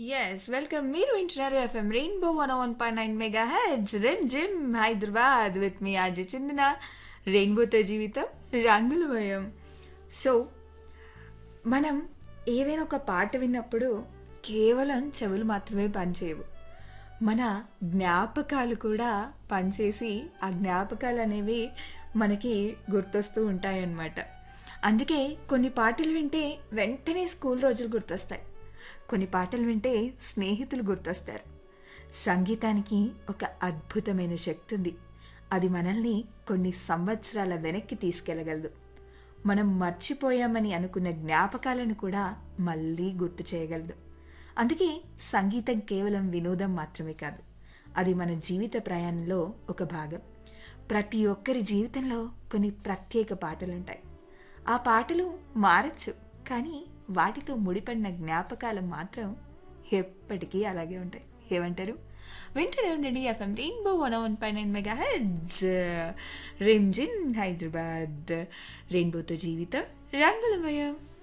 yes welcome మీరు వింటున్నారు FM rainbow one one point nine megahertz రెమ్ జిమ్ హైదరాబాద్ విత్ మీ ఆర్జే చెందిన రెయిన్బోతో జీవితం రంగులమయం సో మనం ఏదైనా ఒక పాట విన్నప్పుడు కేవలం చెవులు మాత్రమే పనిచేయవు మన జ్ఞాపకాలు కూడా పనిచేసి ఆ జ్ఞాపకాలు అనేవి మనకి గుర్తొస్తూ ఉంటాయన్నమాట అందుకే కొన్ని పాటలు వింటే వెంటనే స్కూల్ రోజులు గుర్తొస్తాయి కొన్ని పాటలు వింటే స్నేహితులు గుర్తొస్తారు సంగీతానికి ఒక అద్భుతమైన శక్తి ఉంది అది మనల్ని కొన్ని సంవత్సరాల వెనక్కి తీసుకెళ్ళగలదు మనం మర్చిపోయామని అనుకున్న జ్ఞాపకాలను కూడా మళ్ళీ గుర్తు చేయగలదు అందుకే సంగీతం కేవలం వినోదం మాత్రమే కాదు అది మన జీవిత ప్రయాణంలో ఒక భాగం ప్రతి ఒక్కరి జీవితంలో కొన్ని ప్రత్యేక పాటలు ఉంటాయి ఆ పాటలు మారచ్చు కానీ వాటితో ముడిపడిన జ్ఞాపకాలు మాత్రం ఎప్పటికీ అలాగే ఉంటాయి ఏమంటారు వింటూనే ఉండండి ఎఫ్ఎం రెయిన్బో వన్ వన్ పై నైన్ మెగా హెడ్స్ రిమ్జిన్ హైదరాబాద్ రెయిన్బోతో జీవితం రంగులమయం